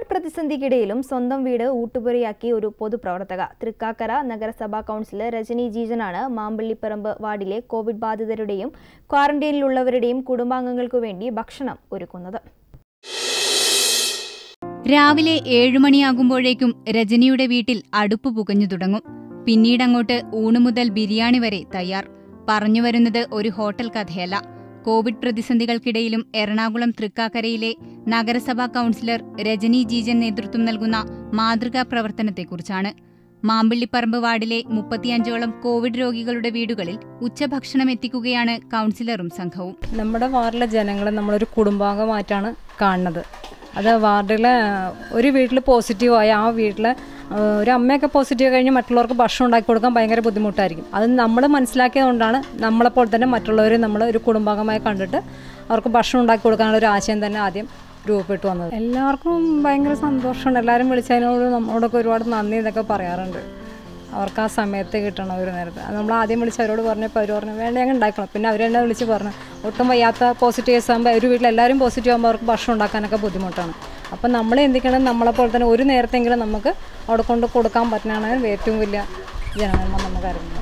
Covid പ്രതിസന്ധിക്കിടയിലും സ്വന്തം വീട് ഊട്ടുപുരയാക്കി ഒരു പൊതുപ്രവർത്തക തൃക്കാക്കര നഗരസഭാ കൗൺസിലർ രജനി ജീജനാണ് മാമ്പള്ളിപ്പറമ്പ് വാർഡിലെ കോവിഡ് ബാധിതരുടെയും ക്വാറന്റൈനിലുള്ളവരുടെയും കുടുംബാംഗങ്ങൾക്കു വേണ്ടി ഭക്ഷണം ഒരുക്കുന്നത് രാവിലെ ഏഴുമണിയാകുമ്പോഴേക്കും രജനിയുടെ വീട്ടിൽ അടുപ്പ് പുകഞ്ഞു തുടങ്ങും പിന്നീടങ്ങോട്ട് ഊണ് മുതൽ ബിരിയാണി വരെ തയ്യാർ പറഞ്ഞുവരുന്നത് ഒരു ഹോട്ടൽ കഥയല്ല കോവിഡ് പ്രതിസന്ധികൾക്കിടയിലും എറണാകുളം തൃക്കാക്കരയിലെ നഗരസഭാ കൗൺസിലർ രജനി ജീജൻ നേതൃത്വം നൽകുന്ന മാതൃകാ പ്രവർത്തനത്തെക്കുറിച്ചാണ് മാമ്പിള്ളിപ്പറമ്പ് വാർഡിലെ മുപ്പത്തിയഞ്ചോളം കോവിഡ് രോഗികളുടെ വീടുകളിൽ ഉച്ചഭക്ഷണം എത്തിക്കുകയാണ് കൗൺസിലറും സംഘവും നമ്മുടെ വാർഡിലെ ജനങ്ങളെ നമ്മളൊരു കുടുംബാംഗമായിട്ടാണ് കാണുന്നത് അത് വാർഡിലെ ഒരു വീട്ടിൽ പോസിറ്റീവായ ആ വീട്ടിൽ ഒരു അമ്മയൊക്കെ പോസിറ്റീവ് കഴിഞ്ഞ് മറ്റുള്ളവർക്ക് ഭക്ഷണം ഉണ്ടാക്കി കൊടുക്കാൻ ഭയങ്കര ബുദ്ധിമുട്ടായിരിക്കും അത് നമ്മൾ മനസ്സിലാക്കിയതുകൊണ്ടാണ് നമ്മളെപ്പോൾ തന്നെ മറ്റുള്ളവരെ നമ്മൾ ഒരു കുടുംബാംഗമായി കണ്ടിട്ട് അവർക്ക് ഭക്ഷണം ഉണ്ടാക്കി കൊടുക്കാനുള്ള ഒരു ആശയം തന്നെ ആദ്യം രൂപപ്പെട്ടു വന്നത് എല്ലാവർക്കും ഭയങ്കര സന്തോഷമുണ്ട് എല്ലാവരും വിളിച്ചതിനോട് നമ്മളോടൊക്കെ ഒരുപാട് നന്ദി എന്നൊക്കെ പറയാറുണ്ട് അവർക്ക് ആ സമയത്ത് കിട്ടണം ഒരു നേരത്തെ അത് നമ്മൾ ആദ്യം വിളിച്ച് അവരോട് പറഞ്ഞപ്പോൾ അവർ പറഞ്ഞു വേണ്ട ഞങ്ങൾ ഉണ്ടാക്കണം പിന്നെ അവർ തന്നെ വിളിച്ച് പറഞ്ഞു ഒട്ടും വയ്യാത്ത പോസിറ്റീവ് കേസ് ആകുമ്പോൾ ഒരു വീട്ടിൽ എല്ലാവരും പോസിറ്റീവ് ആകുമ്പോൾ അവർക്ക് ഭക്ഷണം ഉണ്ടാക്കാനൊക്കെ ബുദ്ധിമുട്ടാണ് അപ്പം നമ്മൾ എന്തിക്കണം നമ്മളെപ്പോലെ തന്നെ ഒരു നേരത്തെങ്കിലും നമുക്ക് അവിടെ കൊണ്ട് കൊടുക്കാൻ പറ്റുന്നതാണ് ഏറ്റവും വലിയ ജനനന്മ നമുക്ക് അറിയുന്നത്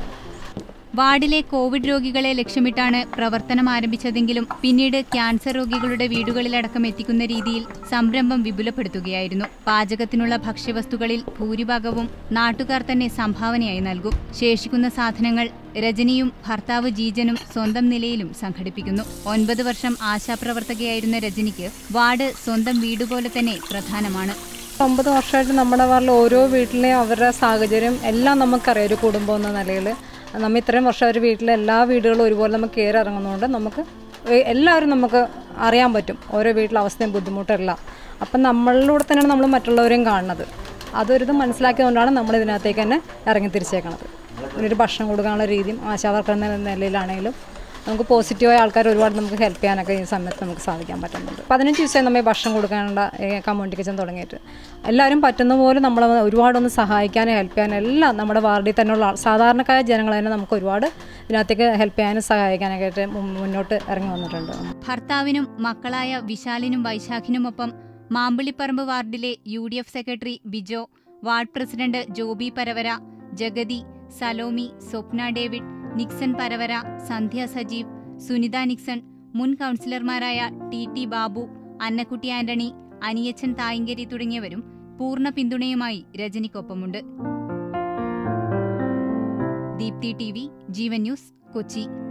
വാർഡിലെ കോവിഡ് രോഗികളെ ലക്ഷ്യമിട്ടാണ് പ്രവർത്തനം ആരംഭിച്ചതെങ്കിലും പിന്നീട് ക്യാൻസർ രോഗികളുടെ വീടുകളിലടക്കം എത്തിക്കുന്ന രീതിയിൽ സംരംഭം വിപുലപ്പെടുത്തുകയായിരുന്നു പാചകത്തിനുള്ള ഭക്ഷ്യവസ്തുക്കളിൽ ഭൂരിഭാഗവും നാട്ടുകാർ തന്നെ സംഭാവനയായി നൽകും ശേഷിക്കുന്ന സാധനങ്ങൾ രജനിയും ഭർത്താവ് ജീജനും സ്വന്തം നിലയിലും സംഘടിപ്പിക്കുന്നു ഒൻപത് വർഷം ആശാപ്രവർത്തകയായിരുന്ന രജനിക്ക് വാർഡ് സ്വന്തം വീടുപോലെ തന്നെ പ്രധാനമാണ് ഒമ്പത് വർഷമായിട്ട് നമ്മുടെ വാർഡിൽ ഓരോ വീട്ടിലെയും അവരുടെ സാഹചര്യം എല്ലാം നമുക്കറിയാം ഒരു കുടുംബം എന്ന നിലയിൽ നമ്മൾ ഇത്രയും വർഷം ഒരു വീട്ടിലെ എല്ലാ വീടുകളും ഒരുപോലെ നമുക്ക് കയറി ഇറങ്ങുന്നതുകൊണ്ട് നമുക്ക് എ- എല്ലാവരും നമുക്ക് അറിയാൻ പറ്റും ഓരോ വീട്ടിലെ അവസ്ഥയും ബുദ്ധിമുട്ടെല്ലാം അപ്പം നമ്മളിലൂടെ തന്നെയാണ് നമ്മൾ മറ്റുള്ളവരെയും കാണുന്നത് അതൊരിത് മനസ്സിലാക്കിയതുകൊണ്ടാണ് നമ്മൾ ഇതിനകത്തേക്ക് തന്നെ ഇറങ്ങി തിരിച്ചേക്കണത് ഒരു ഭക്ഷണം കൊടുക്കാനുള്ള രീതിയും ആശാവർക്കർ എന്ന നിലയിലാണെങ്കിലും നമുക്ക് പോസിറ്റീവായ ആൾക്കാർ ഒരുപാട് നമുക്ക് ഹെൽപ്പ് ചെയ്യാനൊക്കെ ഈ സമയത്ത് നമുക്ക് സാധിക്കാൻ പറ്റുന്നുണ്ട് പതിനഞ്ച് ദിവസമായി നമ്മൾ ഭക്ഷണം കൊടുക്കാനുള്ള കമ്മ്യൂണിറ്റി കിച്ചൺ തുടങ്ങിയിട്ട് എല്ലാവരും പറ്റുന്ന പോലെ നമ്മളെ ഒരുപാടൊന്ന് സഹായിക്കാനും ഹെൽപ്പ് ചെയ്യാനും എല്ലാം നമ്മുടെ വാർഡിൽ തന്നെയുള്ള ആൾ- സാധാരണക്കാരായ ജനങ്ങൾ തന്നെ നമുക്ക് ഒരുപാട് ഇതിനകത്തേക്ക് ഹെൽപ്പ് ചെയ്യാനും സഹായിക്കാനൊക്കെ ആയിട്ട് മുൻ- മുന്നോട്ട് ഇറങ്ങി വന്നിട്ടുണ്ട് ഭർത്താവിനും മക്കളായ വിശാലിനും വൈശാഖിനുമൊപ്പം മാമ്പിളിപ്പറമ്പ് വാർഡിലെ U D F secretary Bijo ward president Joby Paravara Jagathi Salomi Swapna David Nixon Paravara Sandhya Sajeev Sunitha Nixon മുൻ കൗൺസിലർമാരായ T T Babu Annakutty Antony Aniyachan Thayankari തുടങ്ങിയവരും പൂർണ്ണ പിന്തുണയുമായി രജനിക്കൊപ്പമുണ്ട് Deepthi T V Jeevan news Kochi